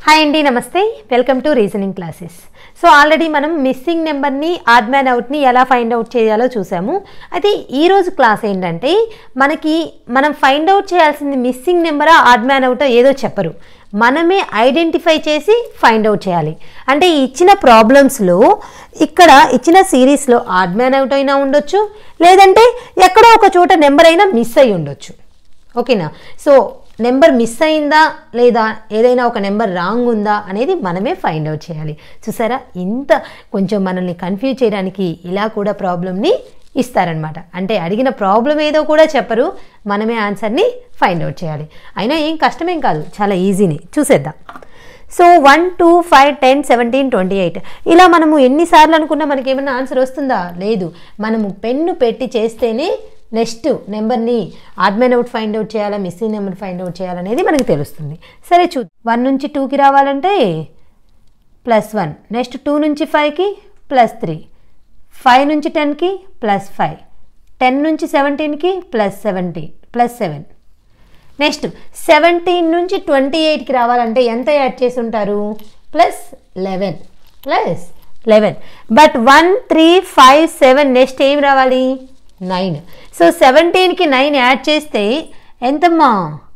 hi అండి నమస్తే welcome to reasoning classes so already మనం మిస్సింగ్ నెంబర్ని ఆడ్ మ్యాన్ అవుట్ని ఎలా ఫైండ్ అవుట్ చేయాలో చూసాము అయితే ఈరోజు క్లాస్ ఏంటంటే మనకి మనం ఫైండ్ అవుట్ చేయాల్సింది మిస్సింగ్ నెంబరా ఆడ్ మ్యాన్ అవుటా ఏదో చెప్పరు మనమే ఐడెంటిఫై చేసి ఫైండ్ అవుట్ చేయాలి అంటే ఈ ఇచ్చిన ప్రాబ్లమ్స్లో ఇక్కడ ఇచ్చిన సిరీస్లో ఆడ్ మ్యాన్ అవుట్ అయినా ఉండొచ్చు లేదంటే ఎక్కడో ఒక చోట నెంబర్ అయినా మిస్ అయి ఉండొచ్చు ఓకేనా సో నెంబర్ మిస్ అయిందా లేదా ఏదైనా ఒక నెంబర్ రాంగ్ ఉందా అనేది మనమే ఫైండ్ అవుట్ చేయాలి చూసారా ఇంత కొంచెం మనల్ని కన్ఫ్యూజ్ చేయడానికి ఇలా కూడా ప్రాబ్లమ్ని ఇస్తారనమాట అంటే అడిగిన ప్రాబ్లం ఏదో కూడా చెప్పరు మనమే ఆన్సర్ని ఫైండ్ అవుట్ చేయాలి అయినా ఏం కష్టమేం కాదు చాలా ఈజీని చూసేద్దాం so one two five ten seventeen twenty eight ఇలా మనము ఎన్నిసార్లు అనుకున్నా మనకి ఏమైనా ఆన్సర్ వస్తుందా లేదు మనము పెన్ను పెట్టి చేస్తేనే నెక్స్ట్ నెంబర్ని ఆడ్మెన్ అవుట్ ఫైండ్ అవుట్ చేయాలా మిస్సింగ్ నెంబర్ ఫైండ్ అవుట్ చేయాలనేది మనకు తెలుస్తుంది సరే చూ వన్ నుంచి టూకి రావాలంటే ప్లస్ వన్ నెక్స్ట్ టూ నుంచి ఫైవ్కి ప్లస్ త్రీ ఫైవ్ నుంచి టెన్కి ప్లస్ ఫైవ్ టెన్ నుంచి సెవెంటీన్కి plus seventeen plus seven next seventeen నుంచి ట్వంటీ ఎయిట్కి రావాలంటే ఎంత యాడ్ చేసి ఉంటారు plus eleven plus eleven but one three five seven next ఏం రావాలి నైన్ సో సెవెంటీన్కి నైన్ యాడ్ చేస్తే ఎంతమ్మా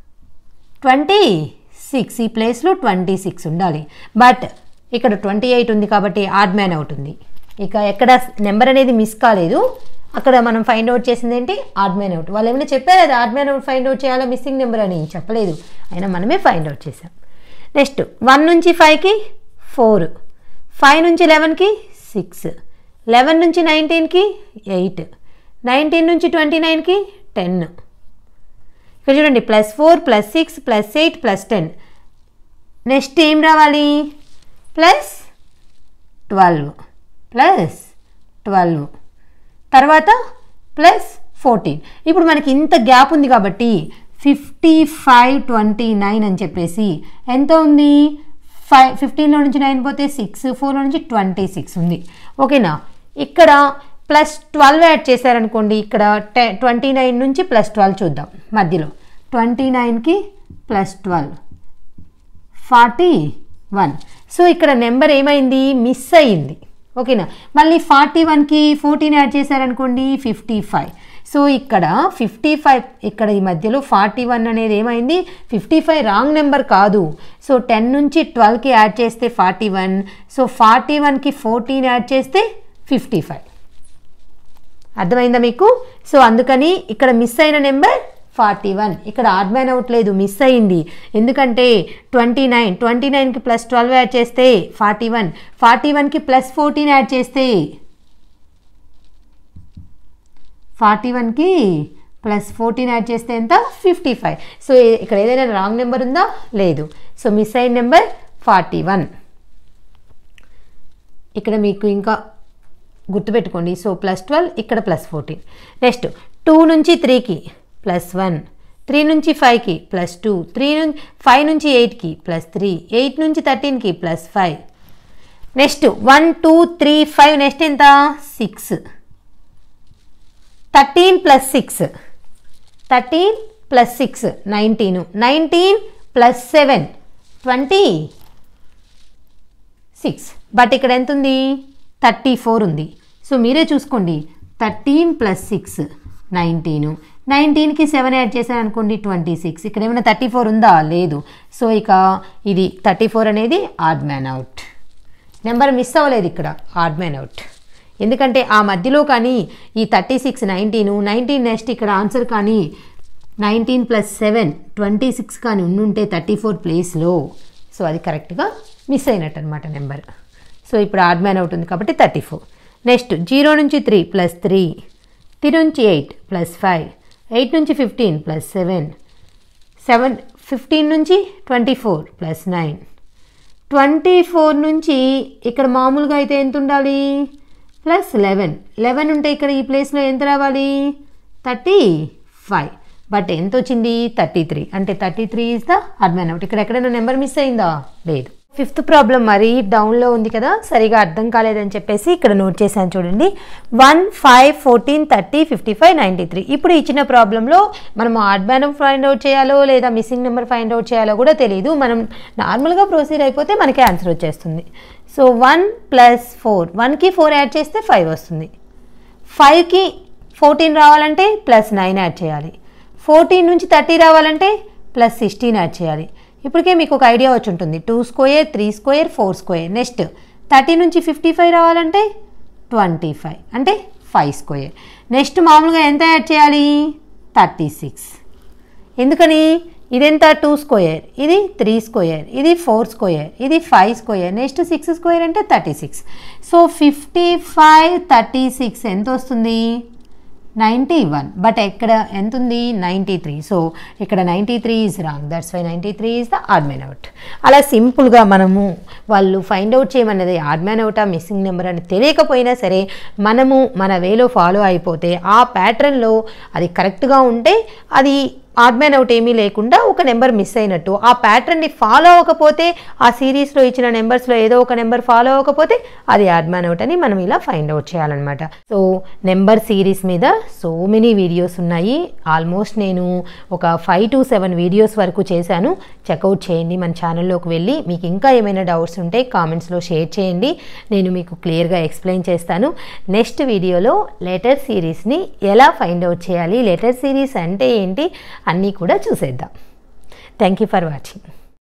ట్వంటీ సిక్స్ ఈ ప్లేస్లో ట్వంటీ సిక్స్ ఉండాలి బట్ ఇక్కడ ట్వంటీ ఎయిట్ ఉంది కాబట్టి ఆడ్ మ్యాన్ అవుట్ ఉంది ఇక ఎక్కడ నెంబర్ అనేది మిస్ కాలేదు అక్కడ మనం ఫైండ్ అవుట్ చేసింది ఏంటి ఆడ్ మ్యాన్ అవుట్ వాళ్ళు ఏమైనా చెప్పారు అది odd man out find out చేయాలా మిస్సింగ్ నెంబర్ అని చెప్పలేదు అయినా మనమే ఫైండ్ అవుట్ చేసాం నెక్స్ట్ వన్ నుంచి ఫైవ్కి ఫోర్ ఫైవ్ నుంచి లెవెన్కి సిక్స్ లెవెన్ నుంచి నైన్టీన్కి ఎయిట్ నైన్టీన్ నుంచి ట్వంటీ నైన్కి టెన్ ఇక్కడ చూడండి plus four plus six plus eight plus ten next ఏం రావాలి ప్లస్ ట్వెల్వ్ ప్లస్ ట్వెల్వ్ తర్వాత ప్లస్ ఫోర్టీన్ ఇప్పుడు మనకి ఇంత గ్యాప్ ఉంది కాబట్టి ఫిఫ్టీ ఫైవ్ ట్వంటీ నైన్ అని చెప్పేసి ఎంత ఉంది ఫైవ్ ఫిఫ్టీన్లో నుంచి నైన్ పోతే సిక్స్ ఫోర్లో నుంచి ట్వంటీ సిక్స్ ఉంది ఓకేనా ఇక్కడ ప్లస్ ట్వెల్వ్ యాడ్ చేశారనుకోండి ఇక్కడ టె ట్వంటీ నైన్ నుంచి ప్లస్ ట్వెల్వ్ చూద్దాం మధ్యలో ట్వంటీ నైన్కి plus twelve forty one so ఇక్కడ నెంబర్ ఏమైంది మిస్ అయ్యింది ఓకేనా మళ్ళీ ఫార్టీ వన్కి ఫోర్టీన్ యాడ్ చేశారనుకోండి ఫిఫ్టీ ఫైవ్ సో ఇక్కడ ఫిఫ్టీ ఫైవ్ ఇక్కడ ఈ మధ్యలో ఫార్టీ వన్ అనేది ఏమైంది ఫిఫ్టీ ఫైవ్ రాంగ్ నెంబర్ కాదు సో టెన్ నుంచి ట్వెల్వ్కి యాడ్ చేస్తే ఫార్టీ వన్ సో ఫార్టీ వన్కి ఫోర్టీన్ యాడ్ చేస్తే ఫిఫ్టీ ఫైవ్ అర్థమైందా మీకు సో అందుకని ఇక్కడ మిస్ అయిన నెంబర్ ఫార్టీ వన్ ఇక్కడ ఆడ్ మ్యాన్ అవుట్ లేదు మిస్ అయింది ఎందుకంటే ట్వంటీ నైన్ ట్వంటీ నైన్కి ప్లస్ ట్వెల్వ్ యాడ్ చేస్తే ఫార్టీ వన్ ఫార్టీ వన్కి ప్లస్ ఫోర్టీన్ యాడ్ చేస్తే ఫార్టీ వన్కి ప్లస్ ఫోర్టీన్ యాడ్ చేస్తే ఎంత ఫిఫ్టీ ఫైవ్ సో ఇక్కడ ఏదైనా రాంగ్ నెంబర్ ఉందా లేదు సో మిస్ అయిన నెంబర్ ఫార్టీ వన్ ఇక్కడ మీకు ఇంకా గుర్తుపెట్టుకోండి సో ప్లస్ ట్వెల్వ్ ఇక్కడ ప్లస్ ఫోర్టీన్ నెక్స్ట్ టూ నుంచి త్రీకి ప్లస్ వన్ త్రీ నుంచి ఫైవ్కి ప్లస్ టూ త్రీ నుంచి ఫైవ్ నుంచి ఎయిట్కి ప్లస్ త్రీ ఎయిట్ నుంచి థర్టీన్కి plus five next one two three five next ఎంత six thirteen plus six thirteen plus six nineteen nineteen plus seven twenty six but ఇక్కడ ఎంత ఉంది థర్టీ ఫోర్ ఉంది సో మీరే చూసుకోండి థర్టీన్ ప్లస్ సిక్స్ నైన్టీన్ నైన్టీన్కి సెవెన్ యాడ్ చేశారనుకోండి twenty six ఇక్కడ ఏమైనా థర్టీ ఫోర్ ఉందా లేదు సో ఇక ఇది థర్టీ ఫోర్ అనేది odd man out number miss అవ్వలేదు ఇక్కడ ఆడ్ మ్యాన్ అవుట్ ఎందుకంటే ఆ మధ్యలో కానీ ఈ thirty six nineteen nineteen next ఇక్కడ ఆన్సర్ కానీ nineteen plus seven twenty six కానీ ఉండుంటే థర్టీ ఫోర్ ప్లేస్లో సో అది కరెక్ట్గా మిస్ అయినట్టు అనమాట నెంబర్ సో ఇప్పుడు ఆడ్ మ్యాన్ అవుట్ ఉంది కాబట్టి థర్టీ ఫోర్ నెక్స్ట్ జీరో నుంచి త్రీ ప్లస్ త్రీ త్రీ నుంచి ఎయిట్ ప్లస్ ఫైవ్ ఎయిట్ నుంచి fifteen plus seven seven fifteen నుంచి twenty four plus nine twenty four నుంచి ఇక్కడ మామూలుగా అయితే ఎంత ఉండాలి ప్లస్ లెవెన్ లెవెన్ ఉంటే ఇక్కడ ఈ ప్లేస్లో ఎంత రావాలి థర్టీ ఫైవ్ బట్ ఎంత వచ్చింది థర్టీ త్రీ అంటే thirty three is the odd man out ఇక్కడ ఎక్కడైనా నెంబర్ మిస్ అయిందా లేదు ఫిఫ్త్ ప్రాబ్లం మరీ డౌన్లో ఉంది కదా సరిగా అర్థం కాలేదని చెప్పేసి ఇక్కడ నోట్ చేశాను చూడండి one five fourteen thirty fifty five ninety three ఇప్పుడు ఇచ్చిన ప్రాబ్లంలో మనం ఆడ్ మ్యానం ఫైండ్ అవుట్ చేయాలో లేదా మిస్సింగ్ నెంబర్ ఫైండ్ అవుట్ చేయాలో కూడా తెలియదు మనం నార్మల్గా ప్రొసీడ్ అయిపోతే మనకి ఆన్సర్ వచ్చేస్తుంది సో వన్ ప్లస్ ఫోర్ వన్కి ఫోర్ యాడ్ చేస్తే ఫైవ్ వస్తుంది ఫైవ్కి ఫోర్టీన్ రావాలంటే ప్లస్ నైన్ యాడ్ చేయాలి ఫోర్టీన్ నుంచి థర్టీ రావాలంటే ప్లస్ సిక్స్టీన్ యాడ్ చేయాలి ఇప్పటికే మీకు ఒక ఐడియా వచ్చి ఉంటుంది two square three square four square next thirty నుంచి ఫిఫ్టీ ఫైవ్ రావాలంటే ట్వంటీ ఫైవ్ అంటే ఫైవ్ స్క్వేర్ నెక్స్ట్ మామూలుగా ఎంత యాడ్ చేయాలి థర్టీ సిక్స్ ఎందుకని ఇదెంత టూ స్క్వేర్ ఇది త్రీ స్క్వేర్ ఇది ఫోర్ స్క్వేర్ ఇది five square next six square అంటే thirty six so fifty five thirty six ఎంత వస్తుంది నైంటీ వన్ బట్ ఎక్కడ ఎంత ఉంది నైంటీ త్రీ సో ఇక్కడ ninety three is wrong that's why ninety three is the odd man out అలా సింపుల్గా మనము వాళ్ళు ఫైండ్ అవుట్ చేయమన్నది ఆడ్ మ్యాన్ అవుటా మిస్సింగ్ నెంబర్ అని తెలియకపోయినా సరే మనము మన వేలో ఫాలో అయిపోతే ఆ ప్యాటర్న్లో అది కరెక్ట్గా ఉంటే అది ఆడ్ మ్యాన్ అవుట్ ఏమీ లేకుండా ఒక నెంబర్ మిస్ అయినట్టు ఆ ప్యాటర్న్ని ఫాలో అవ్వకపోతే ఆ సిరీస్లో ఇచ్చిన నెంబర్స్లో ఏదో ఒక నెంబర్ ఫాలో అవ్వకపోతే అది ఆడ్ మ్యాన్ అవుట్ అని మనం ఇలా ఫైండ్ అవుట్ చేయాలన్నమాట సో నెంబర్ సిరీస్ మీద సో మెనీ వీడియోస్ ఉన్నాయి ఆల్మోస్ట్ నేను ఒక ఫైవ్ టు సెవెన్ వీడియోస్ వరకు చేశాను చెక్అవుట్ చేయండి మన ఛానల్లోకి వెళ్ళి మీకు ఇంకా ఏమైనా డౌట్స్ ఉంటే కామెంట్స్లో షేర్ చేయండి నేను మీకు క్లియర్గా ఎక్స్ప్లెయిన్ చేస్తాను నెక్స్ట్ వీడియోలో లెటర్ సిరీస్ని ఎలా ఫైండ్ అవుట్ చేయాలి లెటర్ సిరీస్ అంటే ఏంటి అన్నీ కూడా చూసేద్దాం థ్యాంక్ యూ ఫర్ వాచింగ్